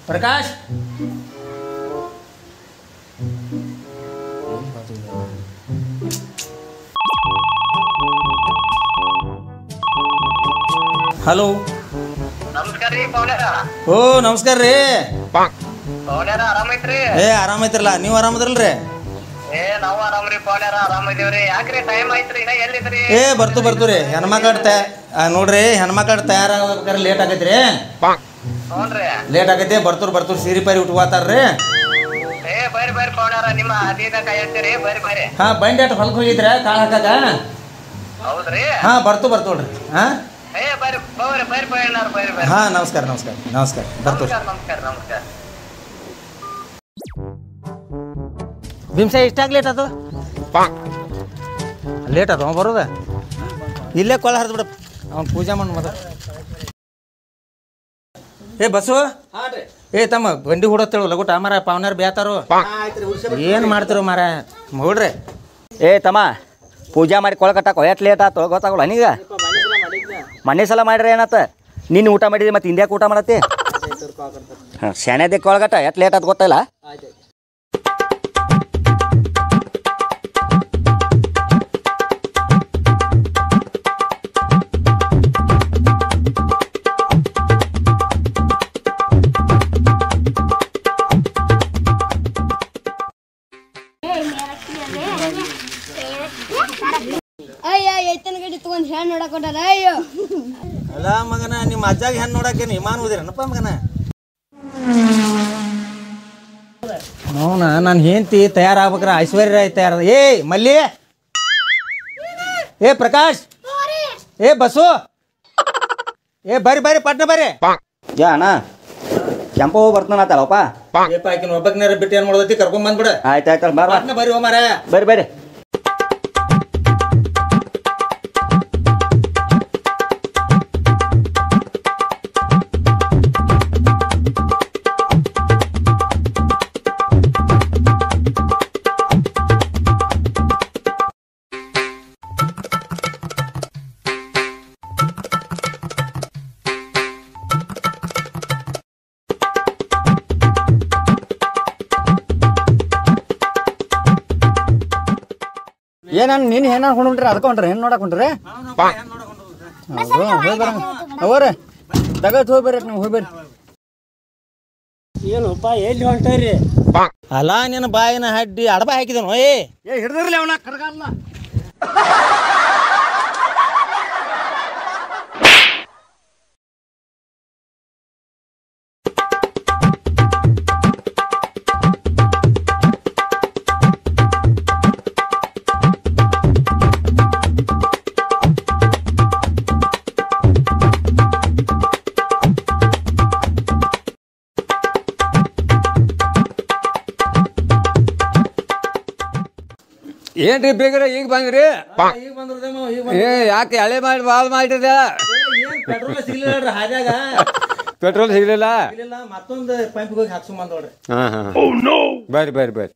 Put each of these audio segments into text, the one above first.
Prakash hello ನಮಸ್ಕಾರ ರೀ ಪೌನ್ಯಾರ ಓ ನಮಸ್ಕಾರ ರೀ ಪೌನ್ಯಾರ ಆರಾಮೈತ್ರಿ ಏ ಆರಾಮೈತ್ರಲ್ಲ ನೀವು ಆರಾಮದ್ರಲ್ರಿ ಏ ನಾವು ಆರಾಮ್ರಿ ಪೌನ್ಯಾರ ಆರಾಮಿದೀವ್ರಿ ಯಾಕ್ರಿ ಟೈಮ್ ಆಯ್ತ್ರಿ ಇನ್ನ ಎಲ್ಲಿದ್ರಿ ಏ ಬರ್ತು ಬರ್ತು ರೀ ಹೆಣ್ಮಕ್ಳು ತಯ ಆ, ನೋಡ್ರಿ ಹೆಣ್ಮಕ್ಳು ತಯಾರಾಗ್ಬೇಕಾದ್ರೆ ಲೇಟ್ ಆಗೈತ್ರಿ ಹ್ಞೂನ್ರಿ ಲೇಟ್ ಆಗೈತಿ ಬರ್ತೂರ್ ಬರ್ತೂರ್ ಸೀರೆ ಪಾರಿ ಉಟ್ಕೋತಾರ್ರಿ ಏ ಬರ್ರಿ ಬರ್ರಿ ಪೌನ್ಯಾರ ನಿಮ್ಮ ಅದಿದ ಕೈ ಹಚ್ಚಿರಿ ಬರ್ರಿ ಬರ್ರಿ ಹಾ ಬಂಡಿ ಅಟ್ ಹೊಲಕ್ ಹೋಗಿದ್ರ ಕಾಳು ಹಾಕಾಕ ಹೌದ್ರಿ ಹಾ ಬರ್ತು ಬರ್ತು ನೋಡ್ರಿ ಹಾ ಏ ಬರ್ರಿ ಬರ್ರಿ ಬರ್ರಿ ಪೌನ್ಯಾರ ಬರ್ರಿ ಬರ್ರಿ ಹಾ ನಮಸ್ಕಾರ ನಮಸ್ಕಾರ ನಮಸ್ಕಾರ ಬರ್ತು ನಮಸ್ಕಾರ ನಮಸ್ಕಾರ ನಮಸ್ಕಾರ ಭೀಮ್ಸ ಇಷ್ಟಾಗ ಲೇಟ್ ಆತು ಲೇಟ್ ಆತು ಅವ ಬರೋದ ಇಲ್ಲೇ ಕೊಳ ಹರಿದು ಬಿಡ ಅವ್ನು ಪೂಜೆ ಮಾಡಿ ಮೊದಲು ಏ ಬಸ್ಸು ಏ ತಮ್ಮ ಬಂಡಿ ಹುಡತ್ತೇಳು ಲಗುಟ ಮರ ಪಾವನಾರ ಬ್ಯಾತಾರು ಏನು ಮಾಡ್ತಿರೋ ಮಾರ ನೋಡ್ರಿ ಏ ತಮ್ಮ ಪೂಜಾ ಮಾಡಿ ಕೊಳಕಟ್ಟಾಕ ಎಟ್ ಲೇಟ್ ಆತು ಗೊತ್ತಾಗಲ್ಲ ನೀಗ ಮನೆ ಸಲ ಮಾಡ್ರಿ ಏನತ್ತ ನೀನು ಊಟ ಮಾಡಿದಿ ಮತ್ತೆ ಇಂದ್ಯಾಕೆ ಊಟ ಮಾಡತ್ತಿ ಹಾಂ ಶಾಣೆದೆ ಕೊಳಗಟ್ಟ ಎಟ್ ಲೇಟ್ ಆತು ಗೊತ್ತಿಲ್ಲ ಅಯ್ಯ ಎತ್ತನ ಗಡಿ ತಗೊಂಡ್ ಹೆಣ್ಣು ನೋಡಕ್ ಕೊಟ್ಟಾರ ಅಯ್ಯೋ ಅಲ್ಲ ಮಗನ ನಿಮ್ಮ ಅಜ್ಜಾಗ ಹೆಣ್ಣು ನೋಡಕ್ಕೆ ವಿಮಾನ ಓದಿರನಪ್ಪ ಮಗನ ಅವನ ನಾನು ಹೆಂಡತಿ ತಯಾರಾಗ್ಬೇಕ್ರ ಐಶ್ವರ್ಯ ರಾಯ್ ತಯಾರ ಏ ಮಲ್ಲಿ ಏ ಪ್ರಕಾಶ್ ಏ ಬಸ್ಸು ಏ ಬರ್ರಿ ಬರ್ರಿ ಪಟ್ನ ಬರ್ರಿ ಯಾ ಅಣ್ಣ ಕೆಂಪ ಹೋಗಿ ಬರ್ತಾನತ್ತಲ್ಲಪ್ಪ ಏಪ ಆಕಿನ ಒಬ್ಬಕ್ನಾರ ಬಿಟ್ಟು ಏನ್ ಮಾಡೋದೈತಿ ಕರ್ಕೊಂಡ್ ಬಂದ್ಬಿಡ ಆಯ್ತು ಆಯ್ತು ಬಾರ ಪಟ್ನ ಬರ್ರಿ ಓ ಮಾರ ಬರ್ರಿ ಬರ್ರಿ ಏನನ್ ನೀನು ಏನ ಹೊಂಡ್ರಿ ಅದಕ್ಕೆ ಹೊಂಟ್ರಿ ಏನು ನೋಡಕ್ ಹೊಂಟ್ರಿ ಹೋಗಿ ಬರ ಅವರ ತಗತ್ ಹೋಗಿ ಬರ್ರಿ ನೀವು ಹೋಗಿ ಬರ್ರಿ ಏನಪ್ಪ ಎಲ್ಲಿ ಹೊಂಟರಿ ಅಲ್ಲ ನಿನ್ನ ಬಾಯಿನ ಹಡ್ಡಿ ಅಡಬ ಹಾಕಿದನು ಏ ಏ ಹಿಡ್ದಿರ್ಲಿ ಅವನ ಕರ್ಗಲ್ಲ ಏನ್ರಿ ಬೇಗ್ರ ಈಗ ಬಂದ್ರಿ ಈಗ ಬಂದ್ರದೇಮೋ ಈಗ ಏ ಯಾಕೆ ಹಳೆ ಮಾಡಿ ಬಾಲ್ ಮಾಡಿದ ಏನ್ ಪೆಟ್ರೋಲ್ ಸಿಗ್ಲಿಲ್ಲ ಹಾದ್ಯಾಗ ಪೆಟ್ರೋಲ್ ಸಿಗ್ಲಿಲ್ಲ ಸಿಗ್ಲಿಲ್ಲ ಮತ್ತೊಂದು ಪೈಪ್ ಹೋಗಿ ಹಾಕ್ಸ್ಕೊಂಡ್ ನೋಡ್ರಿ ಹಾ ಹಾ ಬರ್ರಿ ಬರ್ರಿ ಬರ್ರಿ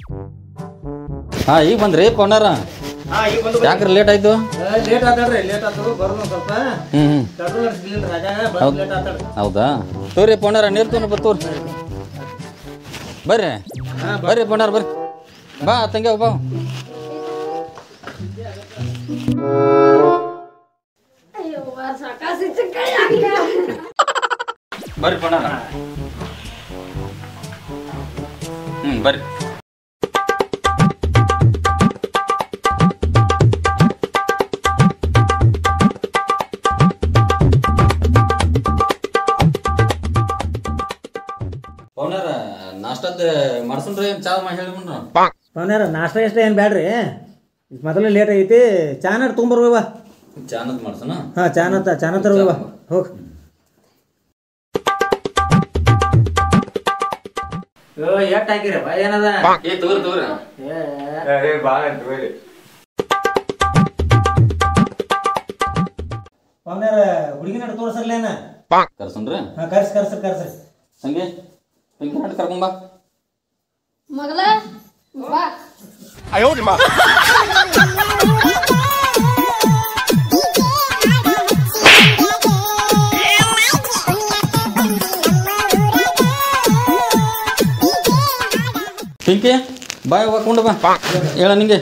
ಹಾ ಈಗ ಬಂದ್ರಿ ಪೌಂಡಾರ ಯಾಕ್ರಿ ಲೇಟ್ ಆಯ್ತು ಲೇಟ್ ಆತಾಡ್ರಿ ಲೇಟ್ ಆತು ಬರೋದು ಒಂದ್ ಸ್ವಲ್ಪ ಹ್ಮ್ ಹ್ಮ್ ಪೆಟ್ರೋಲ್ ಸಿಗ್ಲಿಲ್ಲ ಹಾದ್ಯಾಗ ಬಂದ್ ಲೇಟ್ ಆತಾಡ್ರಿ ಹೌದಾ ತೋರಿ ಪೌಂಡಾರ ನೀರ್ತೂನ ಬರ್ತೂರ್ ಬರ್ರಿ ಬರ್ರಿ ಪೌಂಡಾರ ಬರ್ರಿ ಬಾ ತಂಗ್ಯಾವ ಬಾ ಬರ್ರಿ ಪೌಂಡಾರ ಹ್ಮ್ ಬರ್ರಿ ಪೌಂಡಾರ ನಾಷ್ಟದ ಮಾಡ್ಸನ್ರಿ ಚಾ ಮಾಡಿ ಹೇಳ್ಕೊಂಡ್ರ ಅವನ್ಯಾರ ನಾಷ್ಟ ಇಷ್ಟ ಏನ್ ಬ್ಯಾಡ್ರಿ ಮೊದಲೇ ಲೇಟ್ ಐತಿ ಚಾನರ್ ತೊಗೊಂಬರ್ವ ಚಾನದ್ ಮಾಡ್ಸನ ಹಾ ಚಾನತ್ತ ಚಾನ ತರ್ವ ಹೋಗ್ ಎಟ್ ಹಾಕಿರಪ್ಪ ಏನದ ಏ ತಗೋರಿ ತಗೋರಿ ಅವನ್ಯಾರ ಹುಡುಗಿನ ತೋರ್ಸರ್ಲೇನ ಕರ್ಸನ್ರಿ ಹಾ ಕರ್ಸ್ ಕರ್ಸ್ ಕರ್ಸ್ ಸಂಗೆ ತಂಗಿ ಹಾಡು ಕರ್ಕೊಂಬಾ ಮಗಲ ಬಾ ಪಿಂಕಿ ಬಾಯ್ ಹೋಗ್ಕೊಂಡು ಬಾ ಹೇಳ ನಿಂಗೆ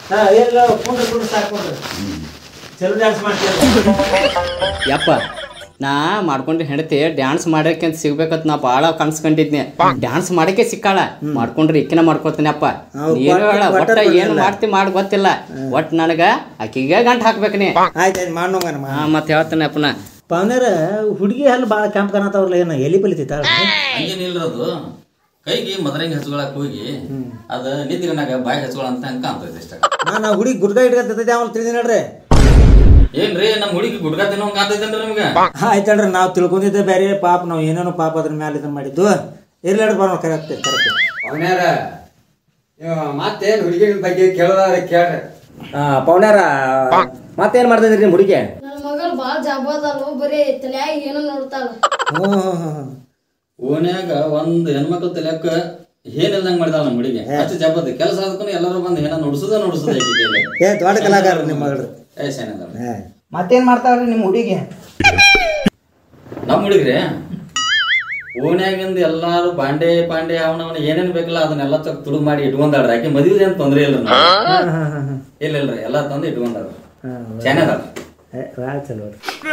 ಚಲೋ ಡ್ಯಾನ್ಸ್ ಮಾಡ್ತೀರ ಯಪ್ಪ ನಾ ಮಾಡ್ಕೊಂಡು ಹೆಂಡತಿ ಡ್ಯಾನ್ಸ್ ಮಾಡಕ್ಕೆ ಅಂತ ಸಿಗ್ಬೇಕಂತ ನಾ ಭಾಳ ಕನ್ಸ್ಕೊಂಡಿದ್ನೆ ಡ್ಯಾನ್ಸ್ ಮಾಡಕ್ಕೆ ಸಿಕ್ಕಾಳ ಮಾಡ್ಕೊಂಡ್ರೆ ಇಕ್ಕಿನ ಮಾಡ್ಕೊತೀನಿ ಅಪ್ಪ ಹೌದ್ ಏನು ಹೇಳ ಒಟ್ಟ- ಒಟ್ಟ ಒಟ್ಟ ಏನು ಮಾಡ್ತಿ ಮಾಡಿ ಗೊತ್ತಿಲ್ಲ ಒಟ್ ನನಗ ಆಕಿಗೆ ಗಂಟ್ ಹಾಕ್ಬೇಕು ನೀ ಆಯ್ತು ಆಯ್ತು ಮಾಡೋಂಗನ ಹಾ ಮತ್ತೆ ಹೇಳ್ತೀನಿ ಅಪ್ಪನ ಪವನ್ಯಾರ ಹುಡುಗಿ ಹಲ್ಲು ಭಾಳ ಕೆಂಪ್ ಕಾಣತಾವ್ರಲ್ಲ ಏನು ಎಲಿ ಬಲಿತೈತಾಳ ಹಂಗೇನಿಲ್ಲದು ಕೈಗೆ ಮದರಂಗಿ ಹಚ್ಕೊಳಕ್ ಹೋಗಿ ಅದ ನಿದ್ರಿನಾಗ ಬಾಯಿ ಹಚ್ಕೊಳ ಅಂತ ಹಂಗ ಕಾಣ್ತೈತೆ ಇಷ್ಟ ನಾನು ಆ ಹುಡುಗಿ ಗುಡ್ಗ ಇಟ್ಕೊತೈತೆ ಅವ್ನು ತಿಳಿದಿ ನೋಡ್ರಿ ಏನ್ರಿ ನಮ್ಮ ಹುಡುಗಿ ಗುಡ್ಗ ತಿನ್ನೋ ಹಂಗ ಕಾಣ್ತೈತೇನ್ರಿ ನಿಮ್ಗೆ ಆಯ್ತಲ್ರಿ ನಾವು ತಿಳ್ಕೊಂಡಿದ್ದೆ ಬೇರೆ ಪಾಪ ನಾವು ಏನೇನೋ ಪಾಪ ಅದ್ರ ಮೇಲೆ ಇದನ್ನ ಮಾಡಿದ್ದು ಇರ್ಲಾಡ್ರಿ ಬರೋಣ ಕರೆಕ್ಟ್ ಕರೆಕ್ಟ್ ಅವನ್ಯಾರ ಮತ್ತೇನು ಹುಡುಗಿನ ಬಗ್ಗೆ ಕೇಳೋದಾದ್ರೆ ಕೇಳ್ರಿ ಪೌಣ್ಯಾರ ಮತ್ತೇನ್ ಮಾಡ್ತಿದ್ರಿ ನಿಮ್ಮ ಹುಡುಗಿ ನನ್ನ ಮಗಳು ಭಾಳ ಜಾಬಾದಲ್ಲ ಬರೀ ತಲೆಯಾಗ ಏನೋ ನೋಡ್ತಾಳ ಹ್ಞೂ ಹ್ಞೂ ಹ್ಞೂ ಓನ್ಯಾಗ ಒಂದ್ ಹೆಣ್ಮಕ್ಳು ತಲೆಯಕ್ಕ ಏನಿಲ್ದಂಗ್ ಮಾಡಿದಾಳ ನಮ್ಮ ಹುಡುಗಿ ಅಷ್ಟು ಜಬ್ಬದ ಕೆಲಸ ಅದಕ್ಕೂ ಎಲ್ಲರೂ ಬಂದು ಏನ ನುಡ್ಸುದ ನುಡ್ಸುದ ಐತಿ ಕೈಲಿ. ಏ ದೊಡ್ಡ ಕಲಾಕಾರ ನಿಮ್ಮ ಮಗಳು ಏ ಶಾನೆ ಮತ್ತೇನ್ ಮಾಡ್ತಾವ್ರಿ ನಿಮ್ಮ ಹುಡುಗಿ ನಮ್ಮ ಹುಡುಗ್ರಿ ಓಣ್ಯಾಗಿಂದ ಎಲ್ಲಾರು ಬಾಂಡೆ ಪಾಂಡೆ ಅವನವನ ಏನೇನ್ ಬೇಕಲ್ಲ ಅದನ್ನೆಲ್ಲ ಚಕ್ ತುಡುಗ್ ಮಾಡಿ ಇಟ್ಕೊಂಡಾಡ್ರಿ ಆಕೆ ಮದುವೆ ಏನ್ ತೊಂದ್ರೆ ಇಲ್ಲ ಇಲ್ಲ ಇಲ್ರಿ ಎಲ್ಲಾ ತಂದು ಇಟ್ಕೊಂಡಾರ ಶಾನೆ ಅದಾಳ ಭಾಳ ಚಲೋ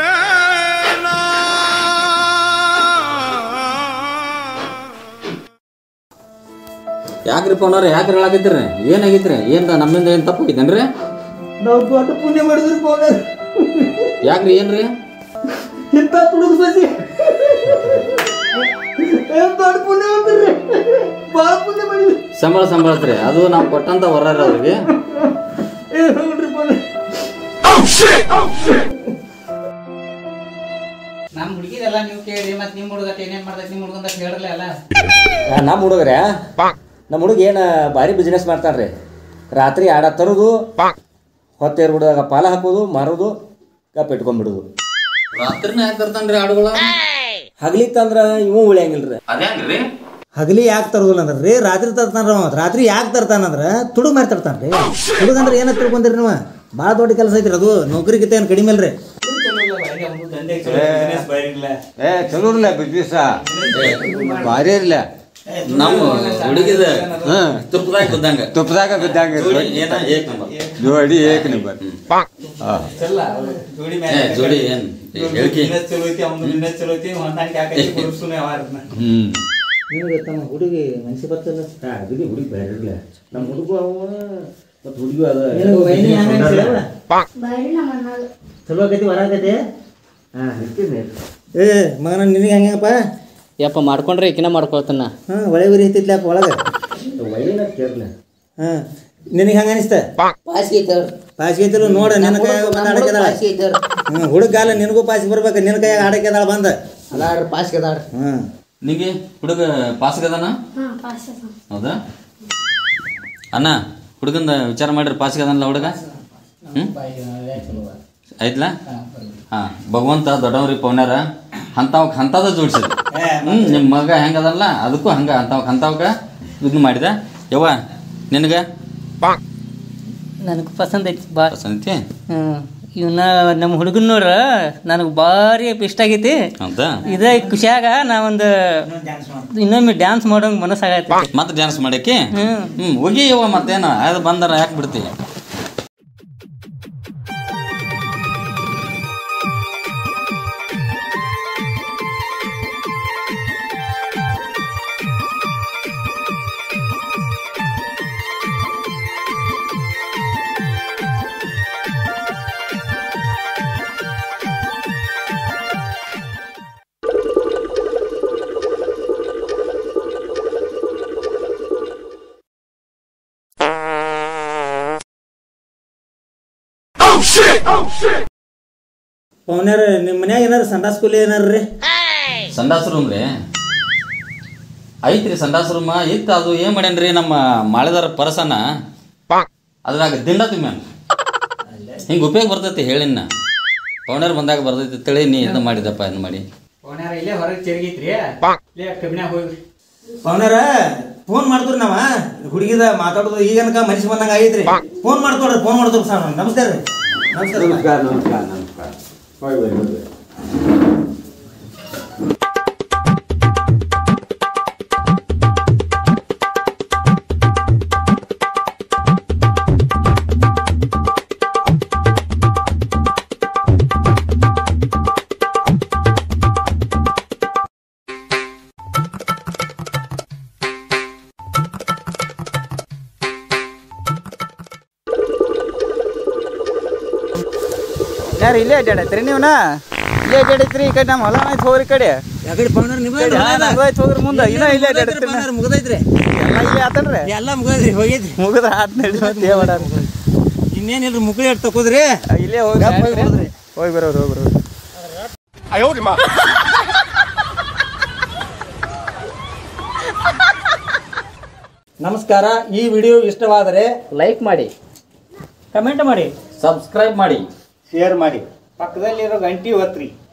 ಯಾಕ್ರಿ ಪೋನವ್ರ ಯಾಕ್ರಿ ಹೇಳಾಕತ್ತೀರಿ ಏನಾಗೈತ್ರಿ ಏನ್ ನಮ್ಮಿಂದ ಏನ್ ತಪ್ಪಾಗೈತೇನ್ರಿ ನಾವು ದೊಡ್ಡ ಪುಣ್ಯ ಮಾಡಿದ್ರಿ ಪೌಡರ್ ಯಾಕ್ರಿ ಏನ್ರಿ ಇಂಥ ತುಡುಗ ಸಸಿ ಏನ್ ದೊಡ್ಡ ಪುಣ್ಯ ಮಾಡಿದ್ರಿ ಭಾಳ ಪುಣ್ಯ ಮಾಡಿದ್ರಿ ಸಂಬಳ ಸಂಬಳತ್ರಿ ಅದು ನಾವು ಕೊಟ್ಟಂತ ವರಾರ ಅವ್ರಿಗೆ ಏ ನೋಡ್ರಿ ಪೌಡರ್ ನಮ್ಮ ಹುಡುಗಿದೆಲ್ಲ ನೀವು ಕೇಳಿ ಮತ್ತೆ ನಿಮ್ಮ ಹುಡುಗ ಏನೇನ್ ಮಾಡ್ತೈತಿ ನಿಮ್ಮ ಹುಡುಗಂತ ಹೇಳಿರಲ್ಲ ಅಲ್ಲ ನಮ್ಮ ಹುಡುಗ್ರೆ ನಮ್ಮ ಹುಡುಗ ಏನು ಭಾರಿ ಬಿಸ್ನೆಸ್ ಮಾಡ್ತಾನ್ರಿ ರಾತ್ರಿ ಆಡ ತರೋದು ಹೊತ್ತೇರ್ ಬಿಡೋದಾಗ ಪಾಲ ಹಾಕೋದು ಮಾರೋದು ಕಪ್ ಇಟ್ಕೊಂಡ್ಬಿಡೋದು ರಾತ್ರಿನ ಯಾಕೆ ತರ್ತಾನ್ರಿ ಆಡುಗಳ ಹಗ್ಲಿತ್ತಂದ್ರ ಇವು ಉಳಿಯಂಗಿಲ್ರಿ ಅದೇನ್ರಿ ಹಗಲಿ ಯಾಕೆ ತರೋದಿಲ್ಲ ಅಂದ್ರೆ ರೀ ರಾತ್ರಿ ತರ್ತಾನ ಅವ ರಾತ್ರಿ ಯಾಕೆ ತರ್ತಾನಂದ್ರ ತುಡುಗ್ ಮಾಡಿ ತರ್ತಾನ ರೀ ತುಡುಗ್ ಅಂದ್ರೆ ಏನಂತ ತಿಳ್ಕೊಂತೀರಿ ನೀವು ಭಾಳ ದೊಡ್ಡ ಕೆಲಸ ಐತ್ರಿ ಅದು ನೌಕರಿಗಿಂತ ಏನು ಕಡಿಮೆ ಅಲ್ರಿ ಏ ಚಲೋ ಇರ್ಲ ಬಿಸ್ನೆಸ್ ಭಾರಿ ಇರ್ಲ ನಮ್ಮ ಹುಡುಗಿದ ಹ್ಮ್ ತುಪ್ಪದಾಗ ಬಿದ್ದಂಗ ತುಪ್ಪದಾಗ ಬಿದ್ದಂಗ ಜೋಡಿ ಏನ ಏಕ್ ನಂಬರ್ ಜೋಡಿ ಏಕ್ ನಂಬರ್ ಹಾ ಏ ಜೋಡಿ ಏನ್ ಹೇಳ್ಕಿ ಹ್ಮ್ ನಿಮಗೆ ತಮ್ಮ ಹುಡುಗಿ ಮನ್ಸಿ ಬರ್ತಲ್ಲ ಹುಡುಗಿ ಹುಡುಗಿ ಬೇರೆ ಇರ್ಲ ನಮ್ಮ ಹುಡುಗ ಅವ ಮತ್ತು ಹುಡುಗಿ ಅದ ನಿನಗೆ ವೈನಿ ಹೆಂಗ್ ಅನ್ಸಿಲ್ಲ? ಬಾರಿ ನಮ್ಮ ಅಣ್ಣಾಗ ಚಲೋ ಆಗೈತಿ ಹೊರ ಆಗೈತಿ ಹಾಂ ಇರ್ತೀನಿ ಏ ಮಗನ ನಿನಗೆ ಹೆಂಗಪ್ಪ ಯಪ್ಪ ಮಾಡ್ಕೊಂಡ್ರೆ ಇಕ್ಕಿನ ಮಾಡ್ಕೊಳ್ತಾನ ಹಾಂ ಒಳೆ ಉರಿ ಐತಿತ್ಲಪ್ಪ ಒಳಗೆ ವೈನ ಕೇರ್ಲ ಹಾಂ ನಿನಗೆ ಹೆಂಗೆ ಅನಿಸ್ತ ಪಾಸಿಗೆ ಐತಿಲ್ಲ ನೋಡ ನಿನ್ನ ಕೈಯಾಗ ಬಂದು ಆಡಕ್ಕೆದಾಳ ಹ್ಞೂ ಹುಡುಗಾಲ ನಿನಗೂ ಪಾಸಿಗೆ ಬರ್ಬೇಕು ನಿನ್ನ ಕೈಯಾಗ ಆಡಕ್ಕೆದಾಳ ಬಂದ ಹ್ಞೂ ನಿಂಗೆ ಹುಡುಗ ಪಾಸ್ಗದಾನ ಹಾ ಪಾಸ್ ಅದ. ಹೌದಾ ಅಣ್ಣ ಹುಡುಗಂದ ವಿಚಾರ ಮಾಡಿರಿ ಪಾಸ್ಗದನಲ್ಲ ಹುಡುಗ ಹ್ಮ್ ಆಯ್ತಲ್ಲ ಹಾ ಭಗವಂತ ದೊಡ್ಡವ್ರಿಗೆ ಪೌನ್ಯಾರ ಅಂಥವಕ್ ಅಂಥದ ಜೋಡ್ಸಿದ ಹ್ಮ್ ನಿಮ್ಮ ಮಗ ಹೆಂಗದಲ್ಲ ಅದಕ್ಕೂ ಹಂಗ ಅಂಥವಕ್ ಅಂಥವಕ ಇದನ್ನ ಮಾಡಿದ ಯವ್ವ ನಿನಗ ನನಗೆ ಪಸಂದ್ ಐತಿ ಬಾ ಸಂತಿ ಹ್ಮ್ ಇವನ್ನ ನಮ್ಮ ಹುಡುಗನ್ ನೋಡ್ರ ನನಗೆ ಭಾರಿ ಇಷ್ಟ ಆಗೈತಿ ಹೌದಾ ಇದೇ ಖುಷಿಯಾಗ ನಾ ಒಂದು ಇನ್ನೊಮ್ಮೆ ಡ್ಯಾನ್ಸ್ ಮಾಡೋಂಗ್ ಮನಸ್ಸಾಗೈತಿ ಮತ್ತೆ ಡ್ಯಾನ್ಸ್ ಮಾಡಕ್ಕೆ ಹ್ಮ್. ಹ್ಮ್ ಹೋಗಿ ಯವ್ವ ಮತ್ತೇನ ಅದು ಬಂದಾರ ಯಾಕೆ ಬಿಡ್ತಿ ಪವನ್ಯಾರ ನಿಮ್ಮ ಮನ್ಯಾಗ ಏನಾರ ಸಂಡಾ ಸ್ಕೂಲ್ ಏನಾರ ರೀ ಸಂಡಾಸ ರೂಮ್ ರೀ ಐತ್ರಿ ಸಂಡಾಸ ರೂಮ ಇತ್ತು ಅದು ಏನ್ ಮಾಡ್ಯಾನ್ರಿ ನಮ್ಮ ಮಾಳಿದಾರ ಪರಸನ ಅದ್ರಾಗ ದಿಂಡ ತುಂಬ್ಯಾನ ಹಿಂಗೆ ಉಪಯೋಗ ಬರ್ತೈತಿ ಹೇಳಿನ ಪೌಣರ್ ಬಂದಾಗ ಬರ್ತೈತಿ ಅಂತೇಳಿ ನೀ ಇದು ಮಾಡಿದಪ್ಪ ಇದು ಮಾಡಿ ಓಣ್ಯಾರ ಇಲ್ಲೇ ಹೊರಗೆ ತಿರುಗಿತ್ರಿ ಇಲ್ಲೇ ಕಬ್ಬಿನಾಗ ಹೋಗಿ ಪವನ್ಯಾರ ಫೋನ್ ಮಾಡ್ತೀರಿ ನಾವ ಹುಡುಗಿದ ಮಾತಾಡೋದು ಈಗ ಅನ್ಕ ಮನುಷ್ಯ ಬಂದಂಗ ಆಗೈತ್ರಿ ಫೋನ್ ಮಾಡ್ಕೊಡ್ರಿ ಫೋನ್ ಮಾಡ್ತೀವಿ ಸರ್ ನಮಸ್ಕಾರ ರೀ ನಮಸ್ಕಾರ ನಮಸ್ಕಾರ ನಮಸ್ಕಾರ ನಮಸ್ಕಾರ ಹೋಗಿ ಬರ್ರಿ ಹೋಗಿ ಬರ್ರಿ. ಯಾರು ಇಲ್ಲೇ ಅಡ್ಡಾಡತ್ರಿ ನೀವ್ನ ಇಲ್ಲೇ ಅಡ್ಡಾಡತ್ರಿ ಈ ಕಡೆ ನಮ್ಮ ಹೊಲ ಐತ್ ಹೋಗ್ರಿ ಈ ಕಡೆ ಯಾಕಡೆ ಪೌನರ್ ನಿಮ್ಮ ನಮ್ದು ಐತ್ ಹೋಗ್ರಿ ಮುಂದೆ ಇನ್ನ ಇಲ್ಲೇ ಅಡ್ಡಾಡತ್ರಿ ಮುಗದೈತ್ರಿ ಎಲ್ಲ ಇಲ್ಲೇ ಆತನ್ರಿ ಎಲ್ಲ ಮುಗದ್ರಿ ಹೋಗೈತ್ರಿ ಮುಗಿದ್ರ ಆತ್ ನಡಿ ಮತ್ತೆ ಏನ್ ಮಾಡಾರ ಇನ್ನೇನಿಲ್ರಿ ಮುಕ್ಳಿ ಇಟ್ಟು ತಕೋದ್ರಿ ಇಲ್ಲೇ ಹೋಗಿ ಹೋಗಿ ಬರೋರು ಹೋಗಿ ಬರೋರು ನಮಸ್ಕಾರ ಈ ವಿಡಿಯೋ ಇಷ್ಟವಾದರೆ ಲೈಕ್ ಮಾಡಿ ಕಮೆಂಟ್ ಮಾಡಿ ಸಬ್ಸ್ಕ್ರೈಬ್ ಮಾಡಿ ಶೇರ್ ಮಾಡಿ ಪಕ್ಕದಲ್ಲಿರೋ ಗಂಟಿ ಒತ್ರಿ